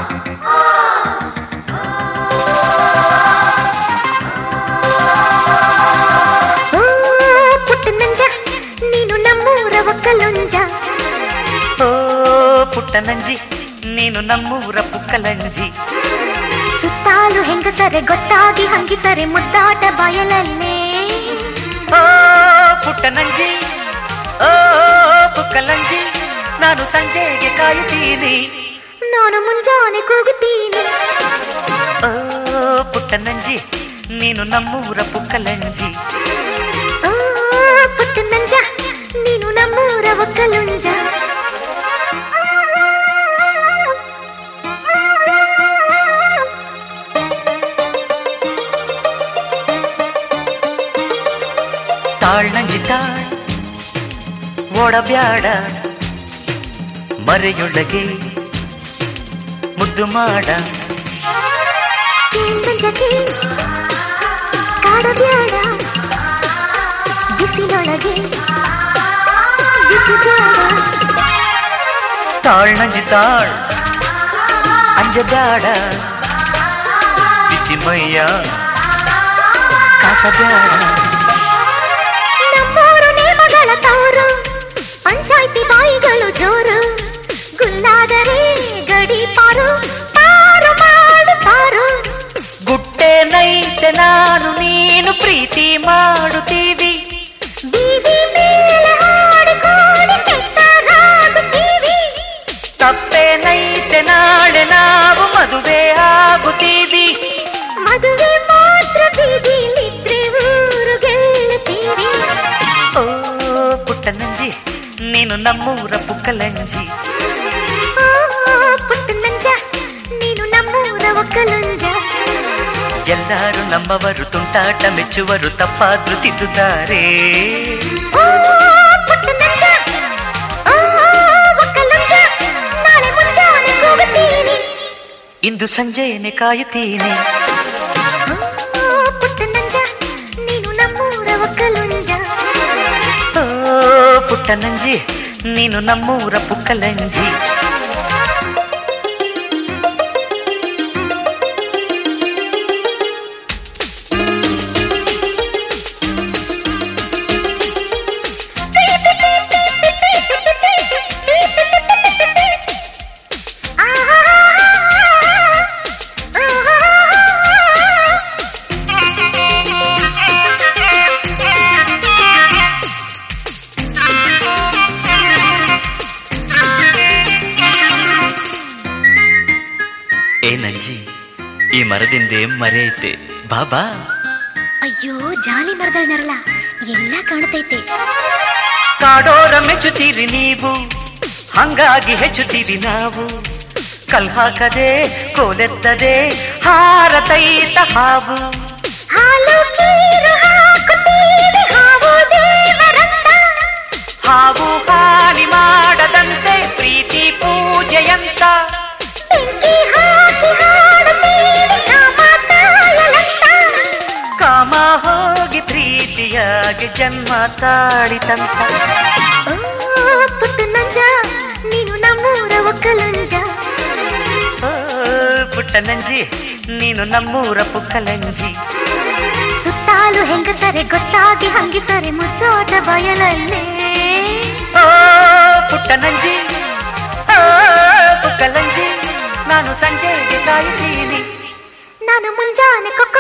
ಓ ಪುಟ್ಟ ನಂಜ ನೀನು ನಮ್ಮೂರ ಒಕ್ಕಲುಂಜ ಓ ಪುಟ್ಟ ನಂಜಿ ನೀನು ನಮ್ಮೂರ ಪುಕ್ಕಲಂಜಿ ಸುತ್ತಾಲು ಹೆಂಗಸರೆ ಗೊತ್ತಾಗಿ ಹಂಗಿಸರೆ ಮುದ್ದಾಟ ಬಯಲಲ್ಲೇ ಓ ಪುಟ್ಟ ನಂಜಿ ಓ ಪುಕ್ಕಲಂಜಿ ನಾನು ಸಂಜೆಗೆ ಕಾಯುತ್ತೀನಿ ನಾನು ಮುಂಜಾನೆ ಕೂಗುತ್ತೀನಿ ಓ ಪುಟ್ಟ ನಂಜಿ ನೀನು ನಮ್ಮೂರ ಪುಕ್ಕಲಂಜಿ ಓ ಪುಟ್ಟ ನಂಜ ನೀನು ನಮ್ಮೂರ ಒಕ್ಕಲುಂಜ ತಾಳ್ ನಂಜಿ ತಾಳ್ ಓಡಬ್ಯಾಡ ಮರೆಯೊಳಗೆ ಮುದ್ದು ಮಾಡ ಕೇಂದ್ರಕ್ಕೆ ಕಾಡಬ್ಯಾಡ ಬಿಸಿಲೊಳಗೆ ಬಿಸಿಬ್ಯಾಡ ತಾಳ್ ನಂಜಿ ತಾಳ್ ಅಂಜಬ್ಯಾಡ ಬಿಸಿ ಮೈಯ ಕಾಸಬ್ಯಾಡ ನಮ್ಮೂರು ನೇಮಗಳ ತವರು ಪಂಚಾಯ್ತಿ ಬಾಯಿಗಳು ಜೋರು ಗುಲ್ಲಾದರೆ ಗಡಿ ಪಾರು ಪಾರು ಮಾಡುತ್ತಾರು ಗುಟ್ಟೆ ನೈತೆ ನಾನು ನೀನು ಪ್ರೀತಿ ಮಾಡುತ್ತೀವಿ ಬೀದಿ ಮೇಲೆ ಹಾಡಿಕೊಂಡು ಕೆಟ್ಟರಾಗುತ್ತೀವಿ ತಪ್ಪೆ ನೈತೆ ನಾಳೆ ನಾವು ಮದುವೆ ಆಗುತ್ತೀವಿ ಮದುವೆ ಮಾತ್ರ ಬೀದಿಲಿದ್ರೆ ಊರು ಗೆಲ್ಲುತ್ತೀವಿ ಓ ಪುಟ್ಟ ನಂಜಿ ನೀನು ನಮ್ಮೂರ ಪುಕ್ಕಲಂಜಿ ಓ, ಪುಟ್ಟ ನಂಜ ನೀನು ನಮ್ಮೂರ ಒಕ್ಕಲುಂಜ ಎಲ್ಲರೂ ನಮ್ಮವರು ತುಂಟಾಟ ಮೆಚ್ಚುವರು ತಪ್ಪಾದ್ರು ತಿದ್ದುತ್ತಾರೆ ಓ, ಪುಟ್ಟ ನಂಜ ಓ, ಒಕ್ಕಲುಂಜ ನಾಳೆ ಮುಂಜಾನೆ ಕೂಗುತ್ತೀನಿ ಇಂದು ಸಂಜೆನೆ ಕಾಯುತ್ತೀನಿ ಓ, ಪುಟ್ಟ ನಂಜ ನೀನು ನಮ್ಮೂರ ಒಕ್ಕಲುಂಜ ಓ ಪುಟ್ಟ ನಂಜಿ ನೀನು ನಮ್ಮೂರ ಪುಕ್ಕಲಂಜಿ ಏ ನಂಜಿ ಈ ಮರದಿಂದ ಮರೆಯೈತೆ ಬಾಬಾ ಅಯ್ಯೋ ಜಾಲಿ ಮರದಳ ನರಳ ಎಲ್ಲ ಕಾಣ್ತೈತೆ ಕಾಡೋರ ಮೆಚ್ಚುತ್ತೀರಿ ನೀವು ಹಂಗಾಗಿ ಹೆಚ್ಚುತ್ತೀವಿ ನಾವು ಕಲ್ ಹಾಕದೆ ಕೋಲೆತ್ತದೆ ಹಾರತೈತ ಹಾವು ಹಾಲು ಕೀರು ಹಾಕುತ್ತೀವಿ ಹಾವು ದೇವರಂತ ಹಾವು ಹಾನಿ ಮಾಡದಂತೆ ಪ್ರೀತಿ ಪೂಜೆಯಂತ ಬೆಂಕಿ ಹಾಕಿ ಹಾಡುತ್ತೀವಿ ಕಾಮ ಸಾಯಲಂತ ಕಾಮ ಹೋಗಿ ಪ್ರೀತಿಯಾಗಿ ಜನ್ಮ ತಾಳಿತಂತ ಓ ಪುಟ್ಟ ನಂಜ ನೀನು ನಮ್ಮೂರ ಒಕ್ಕಲಂಜ ಓ, ಪುಟ್ಟ ನಂಜಿ ನೀನು ನಮ್ಮೂರ ಪುಕ್ಕಲಂಜಿ ಸುತ್ತಾಲು ಹೆಂಗಸರೆ ಗೊತ್ತಾಗಿ ಹಂಗಿಸರೆ ಮುದ್ದೋಟ ಬಯಲಲ್ಲೇ ಓ ಪುಟ್ಟ ನಂಜಿ ಓ ಪುಕ್ಕಲಂಜಿ ನಾನು ಸಂಜೆಗೆ ಕಾಯುತ್ತೀನಿ ನಾನು ಮುಂಜಾನೆ ಕೊಕ್ಕ